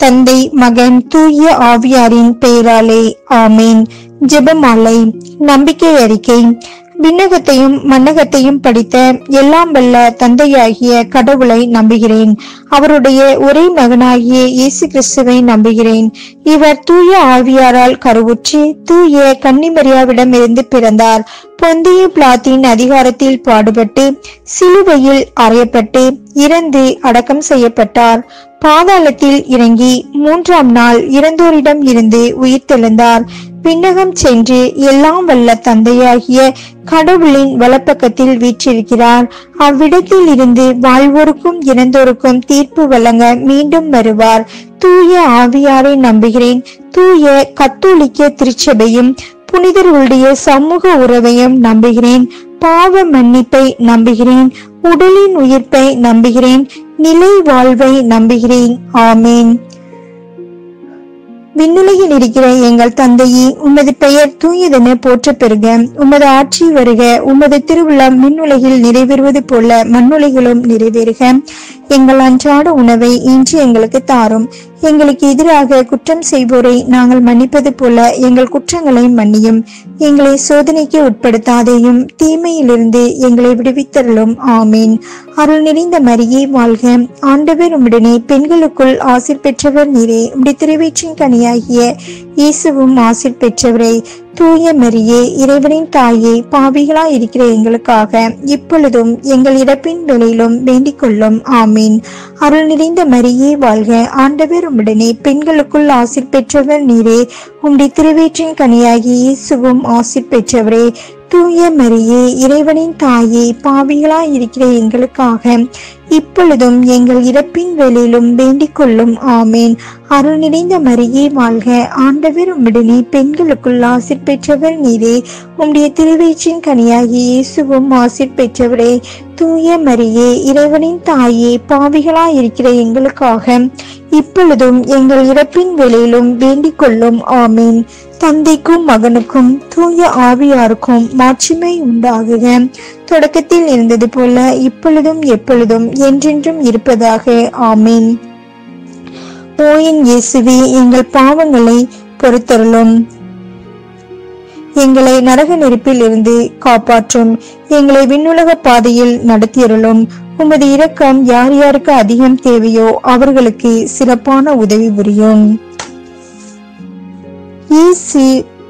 தந்தை மகன் தூய ஆவியாரின் பெயராலே ஆமேன் ஜெபமாலை நம்பிக்கை அறிக்கை விண்ணகத்தையும் மன்னகத்தையும் படித்த எல்லாம் வல்ல தந்தையாகிய கடவுளை நம்புகிறேன் அவருடைய ஒரே மகனாகிய இயேசு கிறிஸ்துவை நம்புகிறேன் இவர் தூய ஆவியாரால் கருவுற்றி தூய கன்னிமரியாவிடம் இருந்து பிறந்தார் பொந்திய பிளாத்தின் அதிகாரத்தில் பாடுபட்டு சிலுவையில் அறையப்பட்டு இறந்து அடக்கம் செய்யப்பட்டார் பாதாளத்தில் இறங்கி மூன்றாம் நாள் இறந்தோரிடம் இருந்து உயிர் தெழுந்தார் விண்ணகம் சென்று எல்லாம் வல்ல தந்தையாகிய கடவுளின் வலப்பக்கத்தில் வீற்றிருக்கிறார் அவ்விடத்தில் இருந்து வாழ்வோருக்கும் இறந்தோருக்கும் தீர்ப்பு வழங்க மீண்டும் வருவார் தூய ஆவியாரை நம்புகிறேன் தூய கத்தோலிக்க திருச்சபையும் புனிதர்களுடைய சமூக உறவையும் நம்புகிறேன் பாவ மன்னிப்பை நம்புகிறேன் உடலின் உயிர்ப்பை நம்புகிறேன் நிலை வாழ்வை நம்புகிறேன் ஆமேன் விண்ணுலகில் இருக்கிற எங்கள் தந்தையே உமது பெயர் தூயதென போற்ற பெறுக உமது ஆட்சி வருக உமது திருவிழா மின்னுலகில் நிறைவேறுவது போல மண்ணுலகிலும் நிறைவேறுக எங்கள் அன்றாட உணவை இன்று எங்களுக்கு தாரும் எங்களுக்கு எதிராக குற்றம் செய்வோரை நாங்கள் மன்னிப்பது போல எங்கள் குற்றங்களை மன்னியும் எங்களை சோதனைக்கு உட்படுத்தாதேயும் தீமையிலிருந்து எங்களை விடுவித்தருளும் ஆமீன் அருள் நிறைந்த மரியே வாழ்க ஆண்டவர் உம்முடனே பெண்களுக்குள் ஆசிர் பெற்றவர் நீரே உம்முடைய திருவீற்றின் கனியாகிய இயேசுவும் ஆசிர் பெற்றவரே தூய மரியே இறைவனின் தாயே பாவிகளாய் இருக்கிற எங்களுக்காக இப்பொழுதும் எங்கள் இறப்பின் வேளையிலும் வேண்டிக் கொள்ளும் ஆமீன் அருள் நிறைந்த மரியே வாழ்க ஆண்டவர் உம்முடனே பெண்களுக்குள் ஆசிர் பெற்றவர் நீரே உம்முடைய திருவீற்றின் கனியாகிய இயேசுவும் ஆசிர் பெற்றவரே தூய மரியே இறைவனின் தாயே பாவிகளாய் இருக்கிற எங்களுக்காக இப்பொழுதும் எங்கள் இறப்பின் வேளையிலும் வேண்டிக் கொள்ளும் ஆமேன் அருள் நிறைந்த மரியே வாழ்க ஆண்டவர் உம்முடனே பெண்களுக்குள் ஆசிர் பெற்றவர் நீரே உம்முடைய திருவயிற்றின் கனியாகிய இயேசுவும் ஆசிர் பெற்றவரே தூய மரியே இறைவனின் தாயே பாவிகளாய் இருக்கிற எங்களுக்காக இப்பொழுதும் எங்கள் இறப்பின் வேளையிலும் வேண்டிக் கொள்ளும் ஆமீன் தந்தைக்கும் மகனுக்கும் தூய ஆவியாருக்கும் மாட்சிமை உண்டாகுக தொடக்கத்தில் இருந்தது போல இப்பொழுதும் எப்பொழுதும் என்றென்றும் இருப்பதாக ஆமீன் ஓயின் இயேசுவே எங்கள் பாவங்களை பொறுத்தருளும் எங்களை நரக நெருப்பில் இருந்து காப்பாற்றும் எங்களை விண்ணுலக பாதையில் நடத்தியருளும் உமது இரக்கம் யார் யாருக்கு அதிகம் தேவையோ அவர்களுக்கு சிறப்பான உதவி புரியும் இயேசு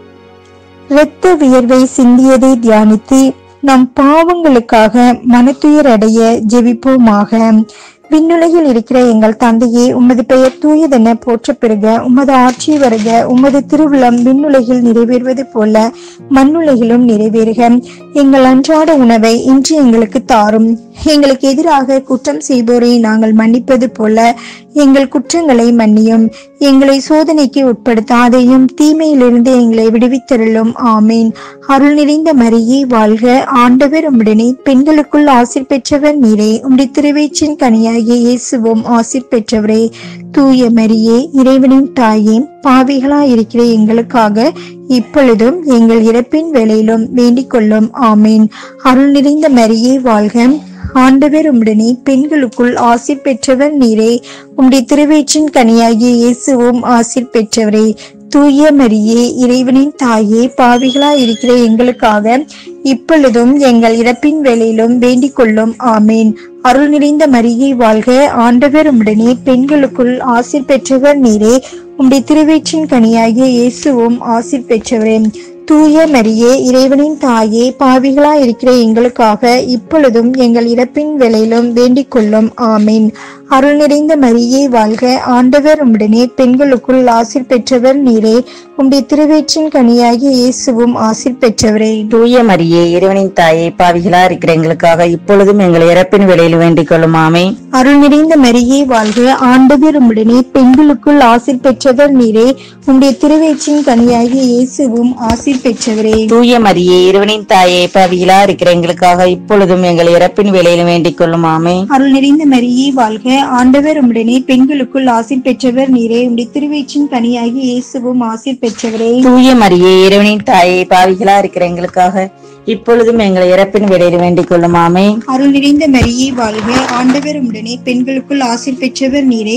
இரத்த வியர்வை சிந்தியதை தியானித்து நம் பாவங்களுக்காக மனத்துயர் அடைய ஜெபிப்போமாக விண்ணுலகில் இருக்கிற எங்கள் தந்தையே உமது பெயர் தூயதென போற்ற பெறுக உமது ஆட்சி வருக உமது திருவிழம் விண்ணுலகில் நிறைவேறுவது போல மண்ணுலகிலும் நிறைவேறுக எங்கள் அன்றாட உணவை இன்று எங்களுக்கு தாரும் எங்களுக்கு எதிராக குற்றம் செய்வோரை நாங்கள் மன்னிப்பது போல எங்கள் குற்றங்களை மன்னியும் எங்களை சோதனைக்கு உட்படுத்தாதையும் தீமையிலிருந்து எங்களை விடுவித்தருளும் ஆமீன் அருள் நிறைந்த மரியே வாழ்க ஆண்டவர் உம்முடனே பெண்களுக்குள் ஆசிர் பெற்றவர் நீரே உம்முடைய திருவேற்றின் கனியாகிய இயேசுவும் ஆசிர் பெற்றவரே தூய மரியே இறைவனின் தாயே பாவிகளாய் இருக்கிற எங்களுக்காக இப்பொழுதும் எங்கள் இறப்பின் வேளையிலும் வேண்டிக் கொள்ளும் ஆமீன் அருள் நிறைந்த மரியே வாழ்க ஆண்டவர் உம்முடனே பெண்களுக்குள் ஆசிர் பெற்றவர் நீரே உம்முடைய திருவேற்றின் கனியாகிய இயேசுவும் ஆசிர் பெற்றவரே தூய மரியே இறைவனின் தாயே பாவிகளாய் இருக்கிற எங்களுக்காக இப்பொழுதும் எங்கள் இறப்பின் வேளையிலும் வேண்டிக் கொள்ளும் ஆமேன் அருள் நிறைந்த மரியை வாழ்க ஆண்டவர் உம்முடனே பெண்களுக்குள் ஆசிர் பெற்றவர் நீரே உம்முடைய திருவேற்றின் கனியாகிய இயேசுவும் ஆசிர் பெற்றவரே தூய மரியே இறைவனின் தாயே பாவிகளாய் இருக்கிற எங்களுக்காக இப்பொழுதும் எங்கள் இறப்பின் வேளையிலும் வேண்டிக் கொள்ளும் ஆமீன் அருள் நிறைந்த மரியே வாழ்க ஆண்டவர் உம்முடனே பெண்களுக்குள் ஆசிர் பெற்றவர் நீரே உம்முடைய திருவேற்றின் கனியாகிய இயேசுவும் ஆசிர் பெற்றவரே தூய மரியே இறைவனின் தாயே பாவிகளா இருக்கிற எங்களுக்காக இப்பொழுதும் எங்கள் இறப்பின் வேளையில் வேண்டிக் கொள்ளும் ஆமே அருள் நிறைந்த மரியே வாழ்க ஆண்டவர் உம்முடனே பெண்களுக்குள் ஆசிர் பெற்றவர் நீரே உம்முடைய திருவேற்றின் கனியாகிய இயேசுவும் ஆசிர் பெற்றவரே தூய மரியே இறைவனின் தாயே பாவிகளா இருக்கிற எங்களுக்காக இப்பொழுதும் எங்கள் இறப்பின் வேளையில் வேண்டிக் கொள்ளும் ஆமே அருள் நிறைந்த மரியே வாழ்க ஆண்டவர் உம்முடனே பெண்களுக்குள் ஆசிர் பெற்றவர் நீரே உம்முடைய திருவயிற்றின் கனியாகிய இயேசுவும் ஆசிர் பெற்றவரே தூய மரியே இறைவனின் தாயே பாவிகளா இருக்கிற எங்களுக்காக இப்பொழுதும் எங்கள் இறப்பின் வேளையில் வேண்டிக் கொள்ளும் ஆமே அருள் நிறைந்த மரியே வாழ்க ஆண்டவர் உம்முடனே பெண்களுக்குள் ஆசிர் பெற்றவர் நீரே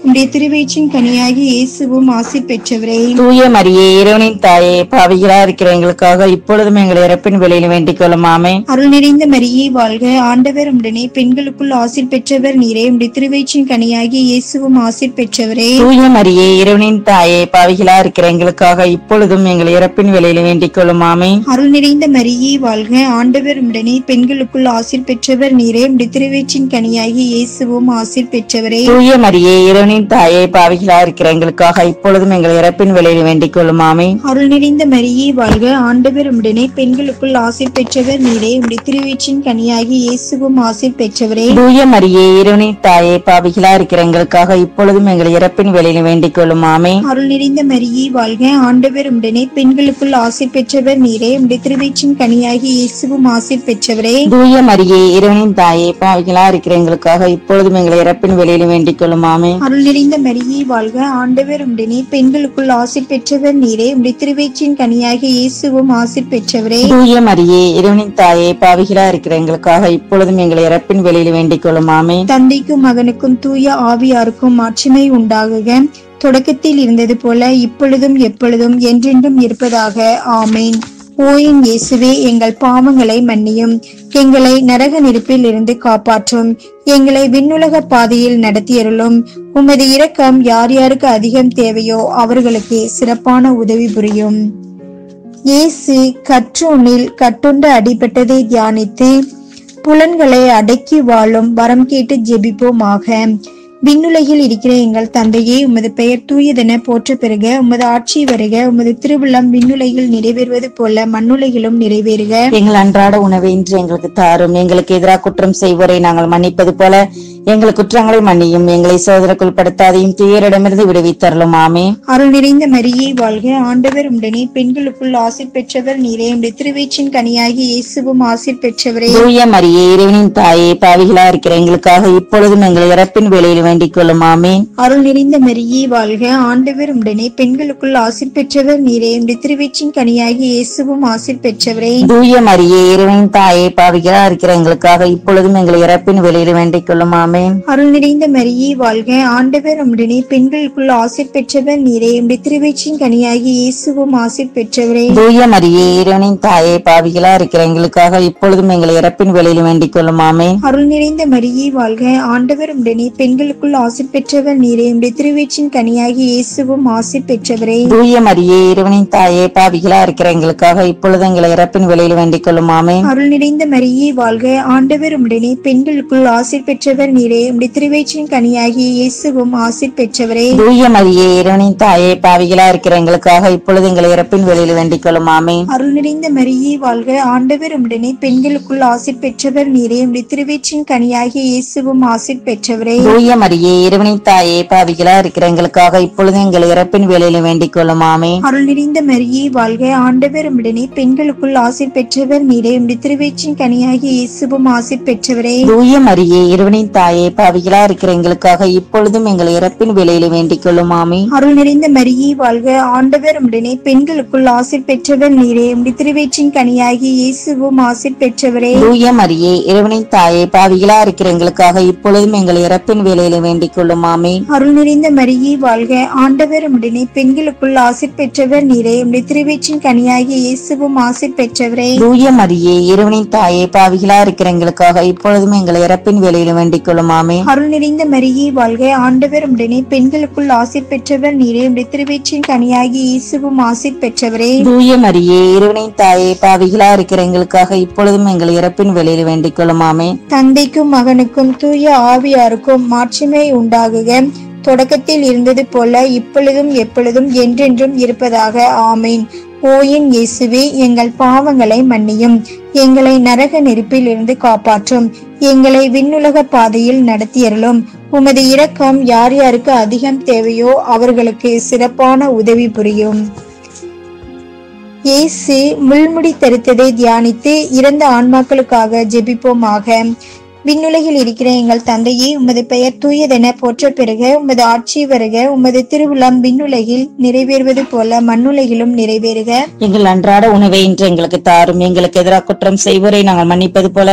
உடைய திருவயிற்றின் கனியாகி இயேசுவும் ஆசி பெற்றவரே தூய மரியே இறைவனின் தாயே பாவிகளா இருக்கிற எங்களுக்காக இப்பொழுதும் எங்கள் இறப்பின் வெளியில் வேண்டிக் கொள்ளும் ஆமே அருள் நிறைந்த மரியே வாழ்க ஆண்டவர் உடனே பெண்களுக்குள் ஆசிர் பெற்றவர் நீரே உடைய திருவயிற்றின் கனியாகி இயேசுவும் ஆசிர் பெற்றவரே தூய மரியே இறைவனின் தாயே பாவிகளா இருக்கிற எங்களுக்காக இப்பொழுதும் எங்கள் இறப்பின் வெளியில் வேண்டிக் கொள்ளும் ஆமே அருள் நிறைந்த மரியே வாழ்க ஆண்டவர் உடனே பெண்களுக்குள் ஆசிர் பெற்றவர் நீரே உடைய திருவயிற்றின் கனியாகி இயேசுவும் ஆசிர் பெற்றவரே தூய மரியே இறைவனின் தாயே பாவிகளா இருக்கிற எங்களுக்காக இப்பொழுதும் எங்கள் இறப்பின் வெளியில் வேண்டிக் கொள்ளும் ஆமே அருள் நிறைந்த மரியே வாழ்க ஆண்டவர் உடனே பெண்களுக்குள் ஆசிர் பெற்றவர் நீரே உடைய திருவயிற்றின் கனியாகி இயேசுவும் ஆசிர் பெற்றவரே தூய மரியே இறைவனின் தாயே பாவிகளா இருக்கிற எங்களுக்காக இப்பொழுதும் எங்கள் இறப்பின் வெளியில் வேண்டிக் கொள்ளும் ஆமே அருள் நிறைந்த மரியே வாழ்க ஆண்டவர் உடனே பெண்களுக்குள் ஆசிர் பெற்றவர் நீரே உடைய திருவயிற்றின் கனியாகி இயேசுவும் ஆசிர் பெற்றவரே தூய மரியே இறைவனின் தாயே பாவிகளா இருக்கிற எங்களுக்காக இப்பொழுதும் எங்கள் இறப்பின் வெளியில் வேண்டிக் கொள்ளும் ஆமே அருள் நிறைந்த மரியே வாழ்க ஆண்டவர் உடனே பெண்களுக்குள் ஆசிர் பெற்றவர் நீரே உடைய திருவயிற்றின் கனியாகி இயேசுவும் ஆசிர் பெற்றவரே தூய மரியே இறைவனின் தாயே பாவிகளா இருக்கிற எங்களுக்காக இப்பொழுதும் எங்கள் இறப்பின் வெளியில் வேண்டிக் கொள்ளும் ஆமே தந்தைக்கும் மகனுக்கும் தூய ஆவியாருக்கும் மாட்சிமை உண்டாகுக தொடக்கத்தில் இருந்தது போல இப்பொழுதும் எப்பொழுதும் என்றென்றும் இருப்பதாக ஆமேன் ஓயின் இயேசுவே எங்கள் பாவங்களை மன்னியும் எங்களை நரக நெருப்பில் இருந்து காப்பாற்றும் எங்களை விண்ணுலக பாதையில் நடத்தியருளும் உமது இரக்கம் யார் யாருக்கு அதிகம் தேவையோ அவர்களுக்கு சிறப்பான உதவி புரியும் இயேசு கற்றோனில் கட்டுண்டு அடிபட்டதை தியானித்து புலன்களை அடக்கி வாழும் வரம் கேட்டு ஜெபிப்போமாக விண்ணுலகில் இருக்கிற எங்கள் தந்தையே உமது பெயர் தூயதென போற்ற பெறுக உமது ஆட்சி வருக உமது திருவிழம் விண்ணுலகில் நிறைவேறுவது போல மண்ணுலகிலும் நிறைவேறுக எங்கள் அன்றாட உணவை இன்று எங்களுக்கு தாரும் எங்களுக்கு எதிராக குற்றம் செய்வோரை நாங்கள் மன்னிப்பது போல எங்கள் குற்றங்களை மன்னியும் எங்களை சோதனைக்குள் படுத்தாதையும் துயரிடமிருந்து விடுவித்தரலும் ஆமே அருள் நிறைந்த மரியே வாழ்க ஆண்டவர் உடனே பெண்களுக்குள் ஆசிர் பெற்றவர் நீரே உடைய திருவயிற்றின் கனியாகி இயேசுவும் ஆசிர் பெற்றவரே தூய மரியே இறைவனின் தாயே பாவிகளா இருக்கிற எங்களுக்காக இப்பொழுதும் எங்கள் இறப்பின் வேலையில் வேண்டிக் கொள்ளும் ஆமே அருள் நிறைந்த மரியே வாழ்க ஆண்டவர் உடனே பெண்களுக்குள் ஆசிர் பெற்றவர் நீரே உடைய திருவயிற்றின் கனியாகி இயேசுவும் ஆசிர் பெற்றவரே தூய மரியே இறைவனின் தாயே பாவிகளா இருக்கிற எங்களுக்காக இப்பொழுதும் எங்கள் இறப்பின் வேலையில் வேண்டிக் கொள்ளும் ஆமே அருள் நிறைந்த மரியே வாழ்க ஆண்டவர் உடனே பெண்களுக்குள் ஆசிர் பெற்றவர் நீரே உடைய திருவயிற்றின் கனியாகி இயேசுவும் ஆசிர் பெற்றவரே தூய மரியே இறைவனின் தாயே பாவிகளா இருக்கிற எங்களுக்காக இப்பொழுதும் எங்கள் இறப்பின் வேலையில் வேண்டிக் கொள்ளும் ஆமே அருள் நிறைந்த மரியே வாழ்க ஆண்டவர் உடனே பெண்களுக்குள் ஆசிர் பெற்றவர் நீரே உடைய திருவயிற்றின் கனியாகி இயேசுவும் ஆசிர் பெற்றவரே தூய மரியே இறைவனின் தாயே பாவிகளா இருக்கிற எங்களுக்காக இப்பொழுது எங்கள் இறப்பின் வேலையில் வேண்டிக் கொள்ளும் ஆமே அருள் நிறைந்த மரியே வாழ்க ஆண்டவர் உடனே பெண்களுக்குள் ஆசிர் பெற்றவர் நீரே உடைய திருவயிற்றின் கனியாகி இயேசுவும் ஆசிர் பெற்றவரே தூய மரியே இறைவனின் தாயே பாவிகளா இருக்கிற எங்களுக்காக இப்பொழுது எங்கள் இறப்பின் வேலையில் வேண்டிக் கொள்ளும் ஆமே அருள் நிறைந்த மரியே வாழ்க ஆண்டவர் உடனே பெண்களுக்குள் ஆசிர் பெற்றவர் நீரே உடைய திருவயிற்றின் கனியாகி இயேசுவும் ஆசிர் பெற்றவரே தூய மரியே இறைவனின் தாயே பாவிகளா இருக்கிற எங்களுக்காக இப்பொழுது எங்கள் இறப்பின் வேலையில் வேண்டிக் கொள்ளும் ஆமே அருள் நிறைந்த மரியே வாழ்க ஆண்டவர் உடனே பெண்களுக்குள் ஆசிர் பெற்றவர் நீரே உடைய திருவயிற்றின் கனியாகி இயேசுவும் ஆசிர் பெற்றவரே தூய மரியே இறைவனின் தாயே பாவிகளா இருக்கிற எங்களுக்காக இப்பொழுதும் எங்கள் இறப்பின் வேலையில் வேண்டிக் கொள்ளும் ஆமே அருள் நிறைந்த மரியே வாழ்க ஆண்டவர் உடனே பெண்களுக்குள் ஆசிர் பெற்றவர் நீரே உடைய திருவயிற்றின் கனியாகி இயேசுவும் ஆசிர் பெற்றவரே தூய மரியே இறைவனின் தாயே பாவிகளா இருக்கிற எங்களுக்காக இப்பொழுதும் எங்கள் இறப்பின் வேலையில் வேண்டிக் கொள்ளும் ஆமே அருள் நிறைந்த மரியே வாழ்க ஆண்டவர் உடனே பெண்களுக்குள் ஆசிர் பெற்றவர் நீரே உடைய திருவயிற்றின் கனியாகி இயேசுவும் ஆசிர் பெற்றவரே தூய மரியே இறைவனின் தாயே பாவிகளா இருக்கிற எங்களுக்காக இப்பொழுதும் எங்கள் இறப்பின் வேலையில் வேண்டிக் கொள்ளும் ஆமே அருள் நிறைந்த மரியே வாழ்க ஆண்டவர் உடனே பெண்களுக்குள் ஆசிர் பெற்றவர் நீரே உடைய திருவயிற்றின் கனியாகி இயேசுவும் ஆசிர் பெற்றவரே தூய மரியே இறைவனின் தாயே பாவிகளா இருக்கிற எங்களுக்காக இப்பொழுதும் எங்கள் இறப்பின் வேலையில் வேண்டிக் கொள்ளும் ஆமே தந்தைக்கும் மகனுக்கும் தூய ஆவியாருக்கும் மாட்சிமை உண்டாகுக தொடக்கத்தில் இருந்தது போல இப்பொழுதும் எப்பொழுதும் என்றென்றும் இருப்பதாக ஆமேன் ஓயின் இயேசுவே எங்கள் பாவங்களை மன்னியும் எங்களை நரக நெருப்பில் இருந்து காப்பாற்றும் எங்களை விண்ணுலக பாதையில் நடத்தியருளும் உமது இரக்கம் யார் யாருக்கு அதிகம் தேவையோ அவர்களுக்கு சிறப்பான உதவி புரியும் இயேசு முள்முடி தரித்ததை தியானித்து இறந்த ஆன்மாக்களுக்காக ஜெபிப்போமாக விண்ணுலகில் இருக்கிற எங்கள் தந்தையே உமது பெயர் தூயதென போற்ற பெறுக உமது ஆட்சி வருக உமது திருவுளம் விண்ணுலகில் நிறைவேறுவது போல மண்ணுலகிலும் நிறைவேறுக எங்கள் அன்றாட உணவை இன்று எங்களுக்கு தாரும் எங்களுக்கு எதிராக குற்றம் செய்வோரை நாங்கள் மன்னிப்பது போல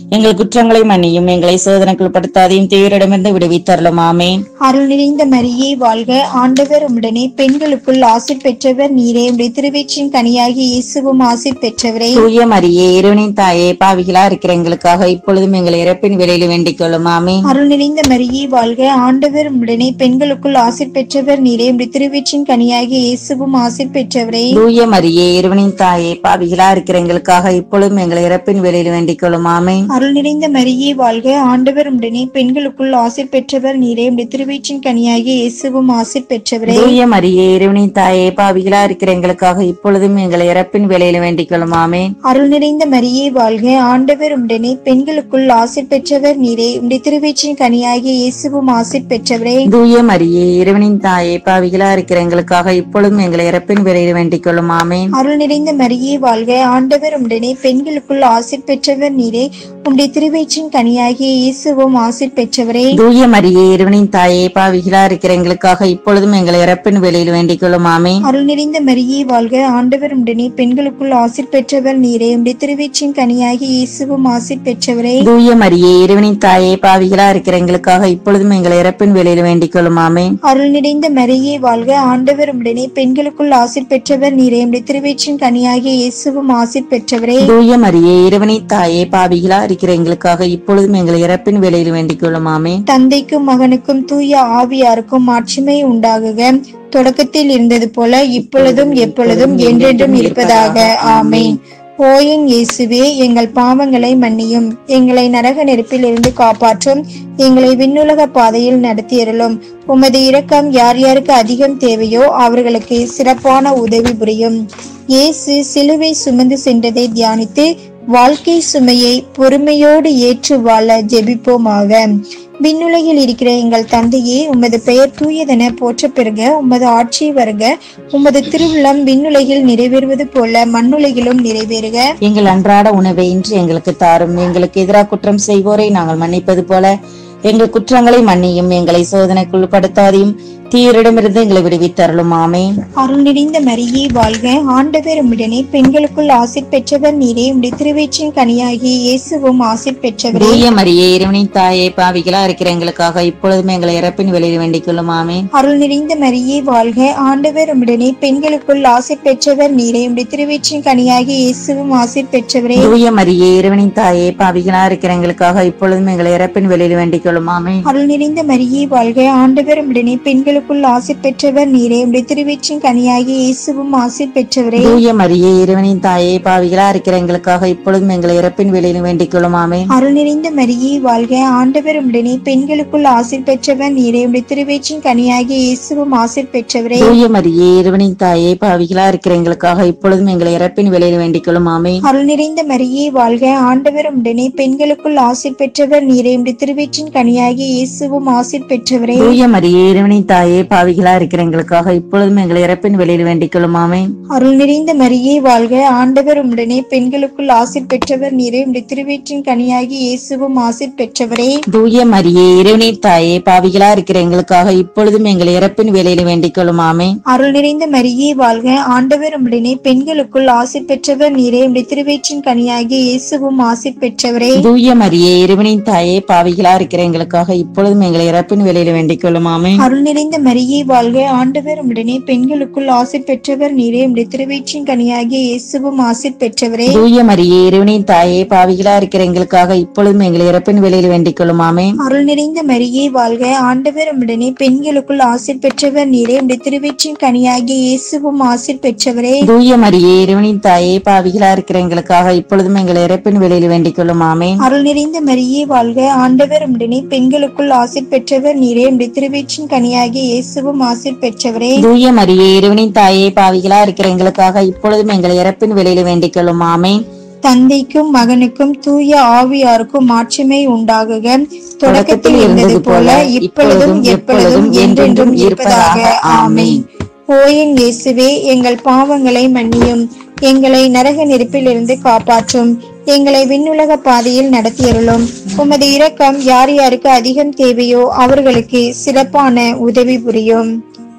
எங்கள் குற்றங்களை மன்னியும் எங்களை சோதனைக்குள் படுத்தாதையும் தீவிரமிருந்து விடுவித்தரலும் ஆமேன் அருள் நிறைந்த மரியே வாழ்க ஆண்டவர் உம்முடனே பெண்களுக்குள் ஆசிர் பெற்றவர் நீரே உடைய திருவேற்றின் கனியாகி இயேசுவும் ஆசிர் பெற்றவரே தூய மரியே இறைவனின் தாயே பாவிகளா இருக்கிற எங்களுக்காக இப்பொழுதும் எங்களை இறப்பின் வேலையில் வேண்டிக் கொள்ளும் ஆமேன் அருள் நிறைந்த மரியே வாழ்க ஆண்டவர் உம்முடனே பெண்களுக்குள் ஆசிர் பெற்றவர் நீரே உடைய திருவேற்றின் கனியாகி இயேசுவும் ஆசிர் பெற்றவரே தூய மரியே இறைவனின் தாயே பாவிகளா இருக்கிற எங்களுக்காக இப்பொழுதும் எங்களை இறப்பின் வேலையில் வேண்டிக் கொள்ளும் ஆமேன் அருள் நிறைந்த மரியே வாழ்க ஆண்டவர் உடனே பெண்களுக்குள் ஆசிர் பெற்றவர் நீரே உடைய திருவயிற்றின் கனியாகிய இயேசுவும் ஆசிர் பெற்றவரே தூய மரியே இறைவனின் தாயே பாவிகளா இருக்கிற எங்களுக்காக இப்பொழுதும் எங்களை இறப்பின் வேலையில் வேண்டிக் கொள்ளும் ஆமேன் அருள் நிறைந்த மரியே வாழ்க ஆண்டவர் உடனே பெண்களுக்குள் ஆசிர் பெற்றவர் நீரே உடைய திருவயிற்றின் கனியாகிய இயேசுவும் ஆசிர் பெற்றவரே தூய மரியே இறைவனின் தாயே பாவிகளா இருக்கிற எங்களுக்காக இப்பொழுதும் எங்களை இறப்பின் வேலையில் வேண்டிக் கொள்ளும் ஆமேன் அருள் நிறைந்த மரியே வாழ்க ஆண்டவர் உடனே பெண்களுக்குள் ஆசிர் பெற்றவர் நீரே உடைய திருவயிற்றின் கனியாகிய இயேசுவும் ஆசிர் பெற்றவரே தூய மரியே இறைவனின் தாயே பாவிகளா இருக்கிற எங்களுக்காக இப்பொழுதும் எங்களை இறப்பின் வேலையில் வேண்டிக் கொள்ளும் ஆமேன் அருள் நிறைந்த மரியே வாழ்க ஆண்டவர் உடனே பெண்களுக்குள் ஆசிர் பெற்றவர் நீரே உடைய திருவயிற்றின் கனியாகிய இயேசுவும் ஆசிர் பெற்றவரே தூய மரியே இறைவனின் தாயே பாவிகளா இருக்கிற எங்களுக்காக இப்பொழுதும் எங்களை இறப்பின் வேலையில் வேண்டிக் கொள்ளும் ஆமேன் அருள் நிறைந்த மரியே வாழ்க ஆண்டவர் உடனே பெண்களுக்குள் ஆசிர் பெற்றவர் நீரே உடைய திருவயிற்றின் கனியாகிய இயேசுவும் ஆசிர் பெற்றவரே தூய மரியே இறைவனின் தாயே பாவிகளா இருக்கிற எங்களுக்காக இப்பொழுதும் எங்களை இறப்பின் வேலையில் வேண்டிக் கொள்ளும் ஆமேன் தந்தைக்கும் மகனுக்கும் தூய ஆவியாருக்கும் மாட்சிமை உண்டாகுக தொடக்கத்தில் இருந்தது போல இப்பொழுதும் எப்பொழுதும் என்றென்றும் இருப்பதாக ஆமேன் ஓயின் இயேசுவே எங்கள் பாவங்களை மன்னியும் எங்களை நரக நெருப்பில் இருந்து காப்பாற்றும் எங்களை விண்ணுலக பாதையில் நடத்தியருளும் உமது இரக்கம் யார் யாருக்கு அதிகம் தேவையோ அவர்களுக்கு சிறப்பான உதவி புரியும் இயேசு சிலுவை சுமந்து சென்றதை தியானித்து வாழ்க்கை சுமையை பொறுமையோடு ஏற்று வாழ ஜெபிப்போமாக விண்ணுலகில் இருக்கிற எங்கள் தந்தையே உமது பெயர் தூயதென போற்ற பெறுக உமது ஆட்சி வருக உமது திருவுள்ளம் விண்ணுலகில் நிறைவேறுவது போல மண்ணுலகிலும் நிறைவேறுக எங்கள் அன்றாட உணவை இன்று எங்களுக்கு தாரும் எங்களுக்கு எதிராக குற்றம் செய்வோரை நாங்கள் மன்னிப்பது போல எங்கள் குற்றங்களை மன்னியும் எங்களை சோதனைக்குள் படுத்தாதையும் தீயரிடமிருந்து எங்களை விடுவித்தருளும் ஆமேன் அருள் நிறைந்த மரியே வாழ்க ஆண்டவர் உம்முடனே பெண்களுக்குள் ஆசிர் பெற்றவர் நீரே உடைய திருவேற்றின் கனியாகிய இயேசுவும் ஆசிர் பெற்றவரே தூய மரியே இறைவனின் தாயே பாவிகளா இருக்கிற எங்களுக்காக இப்பொழுதும் எங்களை இறப்பின் வேலையில் வேண்டிக் கொள்ளும் ஆமேன் அருள் நிறைந்த மரியே வாழ்க ஆண்டவர் உம்முடனே பெண்களுக்குள் ஆசிர் பெற்றவர் நீரே உடைய திருவேற்றின் கனியாகிய இயேசுவும் ஆசிர் பெற்றவரே தூய மரியே இறைவனின் தாயே பாவிகளா இருக்கிற எங்களுக்காக இப்பொழுதும் எங்களை இறப்பின் வேலையில் வேண்டிக் கொள்ளும் ஆமேன் அருள் நிறைந்த மரியே வாழ்க ஆண்டவர் உடனே பெண்களுக்குள் ஆசிர் பெற்றவர் நீரே உடைய திருவயிற்றின் கனியாகிய இயேசுவும் ஆசிர் பெற்றவரே தூய மரியே இறைவனின் தாயே பாவிகளா இருக்கிற எங்களுக்காக இப்பொழுதும் எங்களை இறப்பின் வேலையில் வேண்டிக் கொள்ளும் ஆமேன் அருள் நிறைந்த மரியே வாழ்க ஆண்டவர் உடனே பெண்களுக்குள் ஆசிர் பெற்றவர் நீரே உடைய திருவயிற்றின் கனியாகிய இயேசுவும் ஆசிர் பெற்றவரே தூய மரியே இறைவனின் தாயே பாவிகளா இருக்கிற எங்களுக்காக இப்பொழுதும் எங்களை இறப்பின் வேலையில் வேண்டிக் கொள்ளும் ஆமேன் அருள் நிறைந்த மரியே வாழ்க ஆண்டவர் உடனே பெண்களுக்குள் ஆசிர் பெற்றவர் நீரே உடைய திருவயிற்றின் கனியாகிய இயேசுவும் ஆசிர் பெற்றவரே தூய மரியே இறைவனின் தாயே பாவிகளா இருக்கிற எங்களுக்காக இப்பொழுதும் எங்களை இறப்பின் வேலையில் வேண்டிக் கொள்ளும் ஆமேன் அருள் நிறைந்த மரியே வாழ்க ஆண்டவர் உடனே பெண்களுக்குள் ஆசிர் பெற்றவர் நீரே உடைய திருவயிற்றின் கனியாகிய இயேசுவும் ஆசிர் பெற்றவரே தூய மரியே இறைவனின் தாயே பாவிகளா இருக்கிற எங்களுக்காக இப்பொழுதும் எங்களை இறப்பின் வேலையில் வேண்டிக் கொள்ளும் ஆமேன் அருள் நிறைந்த மரியே வாழ்க ஆண்டவர் உடனே பெண்களுக்குள் ஆசிர் பெற்றவர் நீரே உடைய திருவயிற்றின் கனியாகிய இயேசுவும் ஆசிர் பெற்றவரே தூய மரியே இறைவனின் தாயே பாவிகளா இருக்கிற எங்களுக்காக இப்பொழுதும் எங்களை இறப்பின் வேலையில் வேண்டிக் கொள்ளும் ஆமேன் அருள் நிறைந்த மரியே வாழ்க ஆண்டவர் உடனே பெண்களுக்குள் ஆசிர் பெற்றவர் நீரே உடைய திருவயிற்றின் கனியாகிய இயேசுவும் ஆசிர் பெற்றவரே தூய மரியே இறைவனின் தாயே பாவிகளா இருக்கிற எங்களுக்காக இப்பொழுதும் எங்களை இறப்பின் வேலையில் வேண்டிக் கொள்ளும் ஆமேன் அருள் நிறைந்த மரியே வாழ்க ஆண்டவர் உடனே பெண்களுக்குள் ஆசிர் பெற்றவர் நீரே உடைய திருவயிற்றின் கனியாகிய இயேசுவும் ஆசிர் பெற்றவரே தூய மரியே இறைவனின் தாயே பாவிகளா இருக்கிற எங்களுக்காக இப்பொழுதும் எங்களை இறப்பின் வேலையில் வேண்டிக் கொள்ளும் ஆமேன் அருள் நிறைந்த மரியே வாழ்க ஆண்டவர் உடனே பெண்களுக்குள் ஆசிர் பெற்றவர் நீரே உடைய திருவயிற்றின் கனியாகிய இயேசுவும் ஆசிர் பெற்றவரே தூய மரியே இறைவனின் தாயே பாவிகளா இருக்கிற எங்களுக்காக இப்பொழுதும் எங்களை இறப்பின் வேலையில் வேண்டிக் கொள்ளும் ஆமேன் தந்தைக்கும் மகனுக்கும் தூய ஆவியாருக்கும் மாட்சிமை உண்டாகுக தொடக்கத்தில் இருந்தது போல இப்பொழுதும் எப்பொழுதும் என்றென்றும் இருப்பதாக ஆமென் ஓயின் இயேசுவே எங்கள் பாவங்களை மன்னியும் எங்களை நரக நெருப்பிலிருந்து காப்பாற்றும் எங்களை விண்ணுலக பாதையில் நடத்தியருளும் உமது இரக்கம் யார் யாருக்கு அதிகம் தேவையோ அவர்களுக்கு சிறப்பான உதவி புரியும்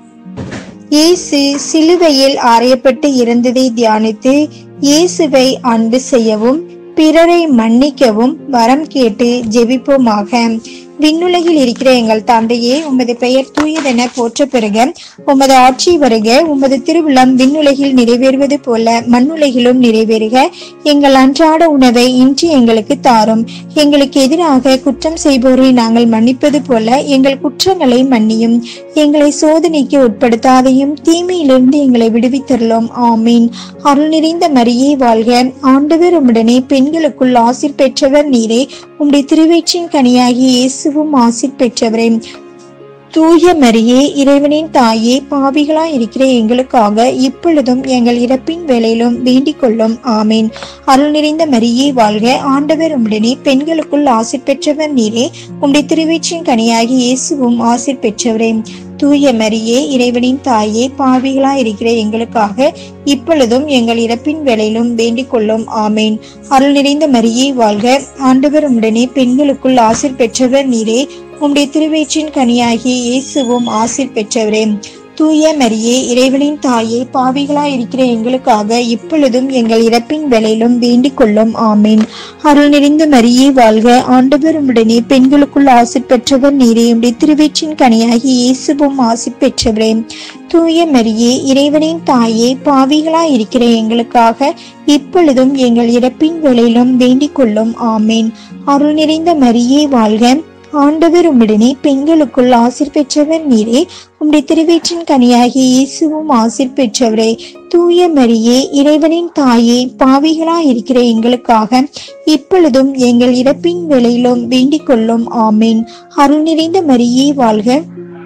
இயேசு சிலுவையில் அறையப்பட்டு இருந்ததை தியானித்து இயேசுவை அன்பு செய்யவும் பிறரை மன்னிக்கவும் வரம் கேட்டு ஜெபிப்போமாக விண்ணுலகில் இருக்கிற எங்கள் தந்தையே உமது பெயர் தூயதென போற்ற பெறுக உமது ஆட்சி வருக உமது திருவிழம் விண்ணுலகில் நிறைவேறுவது போல மண்ணுலகிலும் நிறைவேறுக எங்கள் அன்றாட உணவை இன்று எங்களுக்கு தாரும் எங்களுக்கு எதிராக குற்றம் செய்வோரை நாங்கள் மன்னிப்பது போல எங்கள் குற்றங்களை மன்னியும் எங்களை சோதனைக்கு உட்படுத்தாதையும் தீமையிலிருந்து எங்களை விடுவித்தருளும் ஆமீன் அருள் நிறைந்த மரியே வாழ்க ஆண்டவர் உம்முடனே பெண்களுக்குள் ஆசிர் பெற்றவர் நீரே உம்முடைய திருவயிற்றின் கனியாகிய இயேசுவும் ஆசிர் பெற்றவரே தூய மரியே இறைவனின் தாயே பாவிகளாய் இருக்கிற எங்களுக்காக இப்பொழுதும் எங்கள் இறப்பின் வேளையிலும் வேண்டிக் கொள்ளும் ஆமீன் அருள் நிறைந்த மரியே வாழ்க ஆண்டவர் உம்முடனே பெண்களுக்குள் ஆசிர் பெற்றவர் நீரே உம்முடைய திருவயிற்றின் கனியாகி இயேசுவும் ஆசிர் பெற்றவரே தூய மரியே இறைவனின் தாயே பாவிகளாய் இருக்கிற எங்களுக்காக இப்பொழுதும் எங்கள் இறப்பின் வேளையிலும் வேண்டிக் கொள்ளும் ஆமேன் அருள் நிறைந்த மரியே வாழ்க ஆண்டவர் உம்முடனே பெண்களுக்குள் ஆசிர் பெற்றவர் நீரே உம்முடைய திருவயிற்றின் கனியாகிய இயேசுவும் ஆசிர் பெற்றவரே தூய மரியே இறைவனின் தாயே பாவிகளாய் இருக்கிற எங்களுக்காக இப்பொழுதும் எங்கள் இறப்பின் வேளையிலும் வேண்டிக் கொள்ளும் ஆமீன் அருள் நிறைந்த மரியே வாழ்க ஆண்டவர் உம்முடனே பெண்களுக்குள் ஆசிர் பெற்றவர் நீரே உம்முடைய திருவயிற்றின் கனியாகி இயேசுவும் ஆசிர் பெற்றவரே தூய மரியே இறைவனின் தாயே பாவிகளாய் இருக்கிற எங்களுக்காக இப்பொழுதும் எங்கள் இறப்பின் வேளையிலும் வேண்டிக் கொள்ளும் ஆமீன் அருள் நிறைந்த மரியே வாழ்க ஆண்டவர் உம்முடனே பெண்களுக்குள் ஆசிர் பெற்றவர் நீரே உம்முடைய திருவயிற்றின் கனியாகிய இயேசுவும் ஆசிர் பெற்றவரே தூய மரியே இறைவனின் தாயே பாவிகளாய் இருக்கிற எங்களுக்காக இப்பொழுதும் எங்கள் இறப்பின் வேளையிலும் வேண்டிக் கொள்ளும் ஆமீன் அருள் நிறைந்த மரியே வாழ்க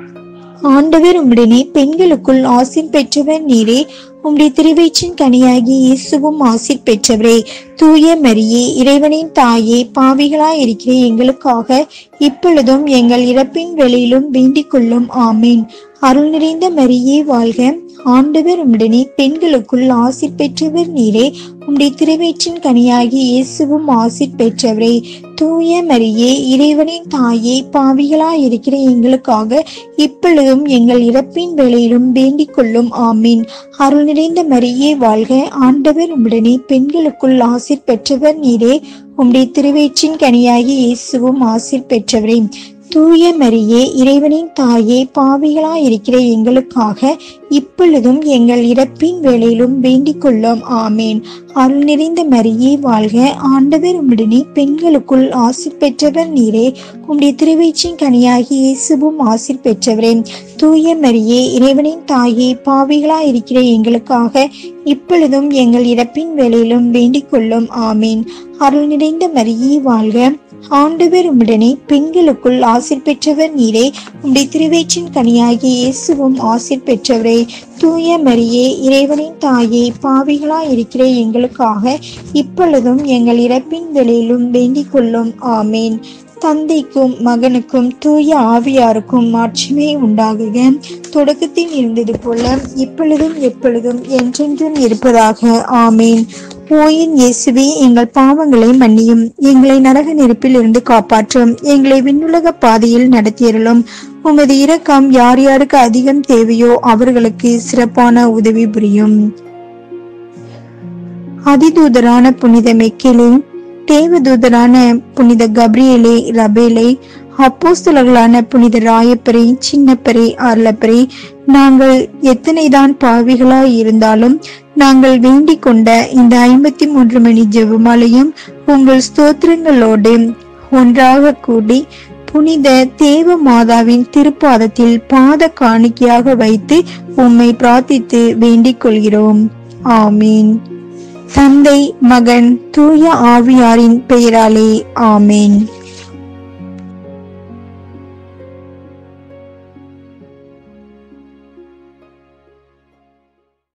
ஆண்டவர் உம்முடனே பெண்களுக்குள் ஆசிர் பெற்றவர் நீரே உம்முடைய திருவயிற்றின் கனியாகி இயேசுவும் ஆசிர் பெற்றவரே தூய மரியே இறைவனின் தாயே பாவிகளாய் இருக்கிற எங்களுக்காக இப்பொழுதும் எங்கள் இறப்பின் வெளியிலும் வேண்டிக் கொள்ளும் ஆமீன் அருள் நிறைந்த மரியே வாழ்க ஆண்டவர் உம்முடனே பெண்களுக்குள் ஆசிர் பெற்றவர் நீரே உம்முடைய திருவயிற்றின் கனியாகி இயேசுவும் ஆசிர் பெற்றவரே தூய மரியே இறைவனின் தாயே பாவிகளாய் இருக்கிற எங்களுக்காக இப்பொழுதும் எங்கள் இறப்பின் வேளையிலும் வேண்டிக் கொள்ளும் ஆமீன் அருள் நிறைந்த மரியே வாழ்க ஆண்டவர் உம்முடனே பெண்களுக்குள் ஆசிர் பெற்றவர் நீரே உம்முடைய திருவயிற்றின் கனியாகி இயேசுவும் ஆசிர் பெற்றவரே தூய மரியே இறைவனின் தாயே பாவிகளாய் இருக்கிற எங்களுக்காக இப்பொழுதும் எங்கள் இறப்பின் வேளையிலும் வேண்டிக் கொள்ளும் ஆமேன் அருள் நிறைந்த மரியே வாழ்க ஆண்டவர் உம்முடனே பெண்களுக்குள் ஆசிர் பெற்றவர் நீரே உம்முடைய திருவயிற்றின் கனியாகி இயேசுவும் ஆசிர் பெற்றவரே தூய மரியே இறைவனின் தாயே பாவிகளாய் இருக்கிற எங்களுக்காக இப்பொழுதும் எங்கள் இறப்பின் வேளையிலும் வேண்டிக் கொள்ளும் ஆமீன் அருள் நிறைந்த மரியே வாழ்க ஆண்டவர் உம்முடனே பெண்களுக்குள் ஆசிர் பெற்றவர் நீரே உம்முடைய திருவயிற்றின் கனியாகிய இயேசுவும் ஆசிர் பெற்றவரே தூய மரியே இறைவனின் தாயே பாவிகளாய் இருக்கிற எங்களுக்காக இப்பொழுதும் எங்கள் இறப்பின் வேளையிலும் வேண்டிக் கொள்ளும் ஆமேன் தந்தைக்கும் மகனுக்கும் தூய ஆவியாருக்கும் மாட்சிமே உண்டாகுக தொடக்கத்தில் இருந்தது போல இப்பொழுதும் எப்பொழுதும் என்றென்றும் இருப்பதாக ஆமேன் ஓயின் இயேசுவே எங்கள் பாவங்களை மன்னியும் எங்களை நரக நெருப்பில் இருந்து காப்பாற்றும் எங்களை விண்ணுலக பாதையில் நடத்தியருளும் உமது இரக்கம் யார் யாருக்கு அதிகம் தேவையோ அவர்களுக்கு சிறப்பான உதவி புரியும் அதிதூதரான புனித மெக்கேலே தேவதூதரான புனித கப்ரியேலே ரபேலே அப்போஸ்தலர்களான புனித ராயப்பரே சின்னப்பரே அருளப்பரே நாங்கள் எத்தனைதான் பாவிகளாய் இருந்தாலும் நாங்கள் வேண்டிக் கொண்ட இந்த ஐம்பத்தி மூன்று மணி ஜெபமாலையும் உங்கள் ஸ்தோத்திரங்களோடு ஒன்றாக கூடி புனித தேவ மாதாவின் திருப்பாதத்தில் பாத காணிக்கையாக வைத்து உம்மை பிரார்த்தித்து வேண்டிக் கொள்கிறோம் ஆமீன் தந்தை மகன் தூய ஆவியாரின் பெயராலே ஆமேன்